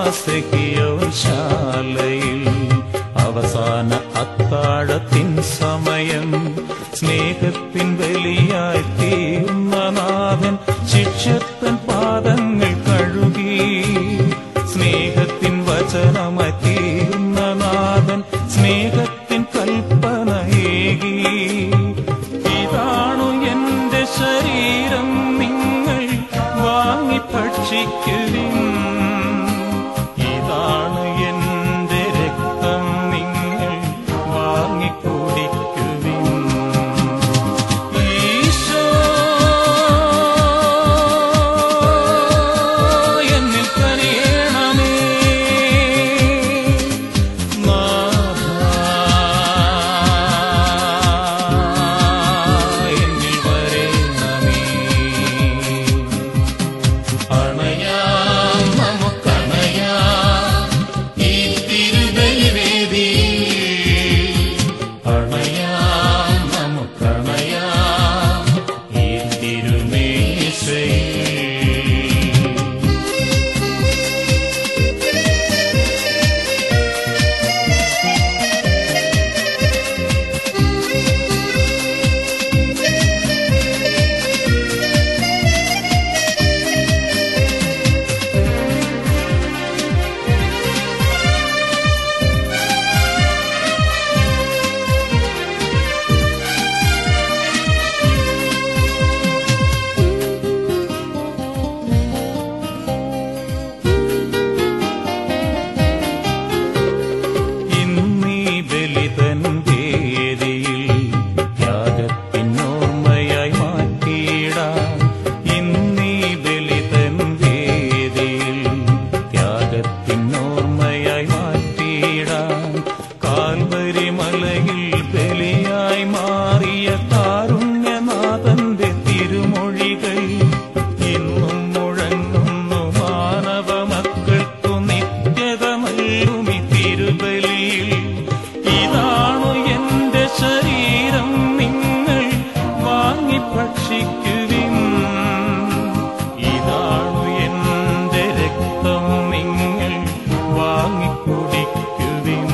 സെഹിയോൻ ശാലയിൽ അവസാന അത്താഴത്തിൻ സമയം സ്നേഹത്തിൻ ബലിയായി തീർന്ന നാഥൻ ശിക്ഷത്തൻ പാദങ്ങൾ കഴുകി സ്നേഹത്തിൻ വചനമായി തീർന്ന നാഥൻ സ്നേഹത്തിൻ കൽപ്പനയേകി ഇതാണു എന്റെ ശരീരം നിങ്ങൾ വാങ്ങി ഭക്ഷിക്കുവിൻ ഇതാണ് എന്റെ രക്തം നിങ്ങൾ വാങ്ങി കുടിക്കുവിൻ ഈശോ എന്നിൽ കനിയണമേ നാഥാ, എന്നിൽ വരേണമേ അണയാം നമുക്കണയാം ഈ തിരുബലിവേദി അണയാം നമുക്കണയാം ഈ തിരുമേശയിൽ ഇന്നീ ബലിതൻ വേദിയിൽ ത്യാഗത്തിനോർമ്മയായി മാറ്റിയിടാം ഇന്നീ ബലിതൻ വേദിയിൽ ത്യാഗത്തിനോർമ്മയായി മാറ്റിയിടാം കാൽവരി മലയിൽ ബലിയായി മാറിയ കാരുണ്യനാഥന്റെ തിരുമൊഴികൾ ഇന്നും മുഴങ്ങുന്നു മാനവ മക്കൾക്കു നിത്യതമല്ലുമി തിരുബലിയിൽ ഇതാണു എന്റെ ശരീരം നിങ്ങൾ വാങ്ങി ഭക്ഷിക്കുവിൻ ഇതാണു എന്റെ രക്തം നിങ്ങൾ വാങ്ങി കുടിക്കുവിൻ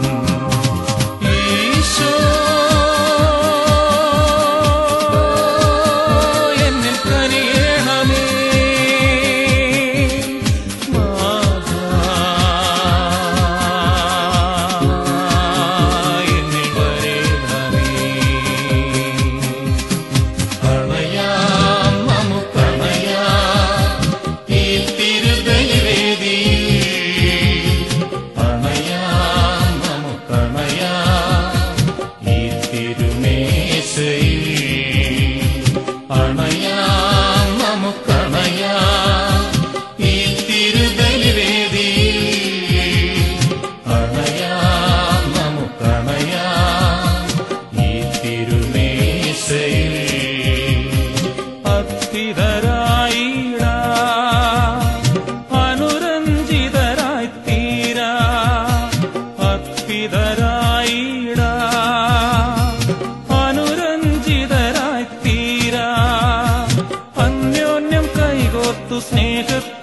ഈശോ എന്നിൽ കനിയണമേ നാഥാ, എന്നിൽ വരേണമേ അണയാം നമുക്കണയാം ഈ തിരുബലിവേദി അണയാം നമുക്കണയാം ഈ തിരുമേശയിൽ അണയാം നമുക്കണയാം ഈ തിരുബലിവേദി അണയാം നമുക്കണയാം ഈ തിരുമേശയിൽ അസ്ഥിതരായിടാ അനുരഞ്ജിതരായി തീരാ അത്പിതരായിടാ അനുരഞ്ജിതരായി തീരാ അന്യോന്യം കൈകോർത്തു സ്നേഹത്തിൽ